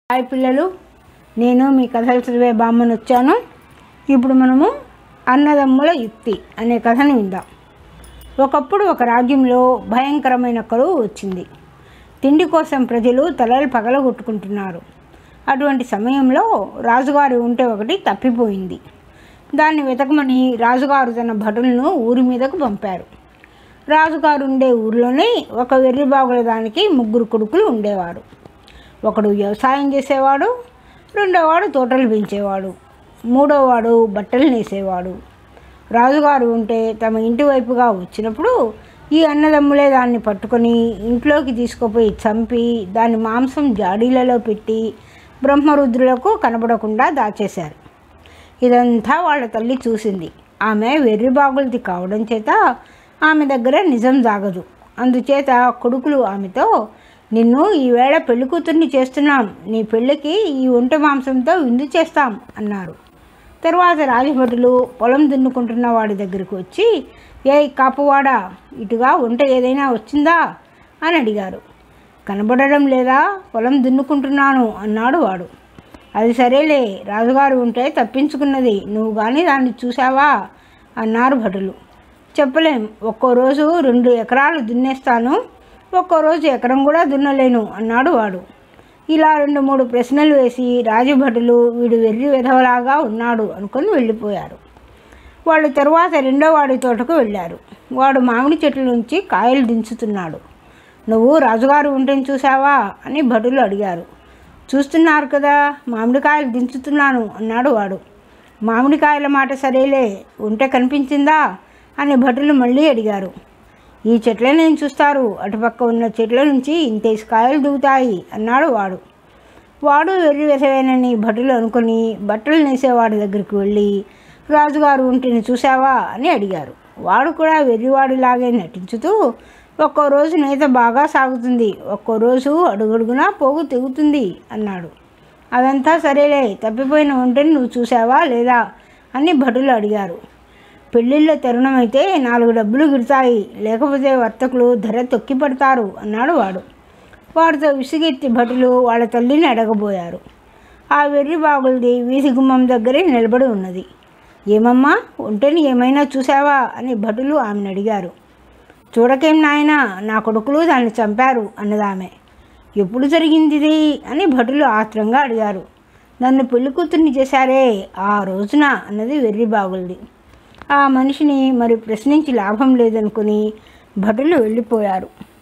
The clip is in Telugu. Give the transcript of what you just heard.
హాయ్ పిల్లలు నేను మీ కథలు చదివే బామ్మను వచ్చాను ఇప్పుడు మనము అన్నదమ్ముల యుక్తి అనే కథను విందాం ఒకప్పుడు ఒక రాజ్యంలో భయంకరమైన కరువు వచ్చింది తిండి కోసం ప్రజలు తలలు పగలగొట్టుకుంటున్నారు అటువంటి సమయంలో రాజుగారి ఉంటే ఒకటి తప్పిపోయింది దాన్ని వెతకమని రాజుగారు తన భటులను ఊరి మీదకు పంపారు రాజుగారు ఉండే ఊరిలోనే ఒక వెర్రిబాగుల దానికి ముగ్గురు కొడుకులు ఉండేవారు ఒకడు వ్యవసాయం చేసేవాడు రెండోవాడు తోటలు పెంచేవాడు మూడోవాడు బట్టలు నేసేవాడు రాజుగారు ఉంటే తమ ఇంటి వైపుగా వచ్చినప్పుడు ఈ అన్నదమ్ములే దాన్ని పట్టుకొని ఇంట్లోకి తీసుకుపోయి చంపి దాని మాంసం జాడీలలో పెట్టి బ్రహ్మరుద్రులకు కనబడకుండా దాచేశారు ఇదంతా వాళ్ళ తల్లి చూసింది ఆమె వెర్రిబాగులది కావడం చేత ఆమె దగ్గర నిజం జాగదు అందుచేత కొడుకులు ఆమెతో నిన్ను ఈవేళ పెళ్లి కూతుర్ని చేస్తున్నాం నీ పెళ్ళికి ఈ ఒంటె మాంసంతో విందు చేస్తాం అన్నారు తర్వాత రాజభటులు పొలం దున్నుకుంటున్న వాడి దగ్గరికి వచ్చి ఏ కాపువాడా ఇటుగా వంట ఏదైనా వచ్చిందా అని అడిగారు కనబడడం లేదా పొలం దున్నుకుంటున్నాను అన్నాడు వాడు అది సరేలే రాజుగారు ఉంటే తప్పించుకున్నది నువ్వు కానీ దాన్ని చూసావా అన్నారు భటులు చెప్పలేం ఒక్కో రోజు రెండు ఎకరాలు దున్నేస్తాను ఒక్కో రోజు ఎకరం కూడా దున్నలేను అన్నాడు వాడు ఇలా రెండు మూడు ప్రశ్నలు వేసి రాజభటులు వీడు వెర్రి వెధవలాగా ఉన్నాడు అనుకొని వెళ్ళిపోయారు వాళ్ళు తరువాత రెండో వాడి తోటకు వెళ్ళారు వాడు మామిడి చెట్ల నుంచి కాయలు దించుతున్నాడు నువ్వు రాజుగారు ఉంటేని చూసావా అని భటులు అడిగారు చూస్తున్నారు కదా మామిడికాయలు దించుతున్నాను అన్నాడు వాడు మామిడికాయల మాట సరేలే ఉంటే కనిపించిందా అని భటులు మళ్ళీ అడిగారు ఈ చెట్లనే చూస్తారు అటుపక్క ఉన్న చెట్ల నుంచి ఇంతేసి కాయలు దిగుతాయి అన్నాడు వాడు వాడు వెర్రి వెసవేనని భటులు అనుకుని బట్టలు నేసేవాడి దగ్గరికి వెళ్ళి రాజుగారు ఉంటిని చూసావా అని అడిగారు వాడు కూడా వెర్రివాడిలాగే నటించుతూ ఒక్కో రోజు నేత బాగా సాగుతుంది ఒక్కో రోజు అడుగడుగునా పోగు తెగుతుంది అన్నాడు అదంతా సరేలే తప్పిపోయిన ఒంటని నువ్వు చూసావా లేదా అని భటులు అడిగారు పెళ్ళిళ్ళ తరుణమైతే నాలుగు డబ్బులు గిడతాయి లేకపోతే వర్తకులు ధర తొక్కి పడతారు అన్నాడు వాడు వాడితో విసుగెత్తి భటులు వాళ్ళ తల్లిని అడగబోయారు ఆ వెర్రి బాగులది వీధి గుమ్మం దగ్గరే నిలబడి ఉన్నది ఏమమ్మా ఒంటని ఏమైనా చూసావా అని భటులు ఆమెను అడిగారు చూడకేం నాయనా నా కొడుకులు దాన్ని చంపారు అన్నదామె ఎప్పుడు జరిగింది ఇది అని భటులు ఆత్రంగా అడిగారు నన్ను పెళ్లి కూతుర్ని చేశారే ఆ రోజున అన్నది వెర్రి బాగులది ఆ మనిషిని మరి ప్రశ్నించి లాభం లేదనుకుని భటులు వెళ్ళిపోయారు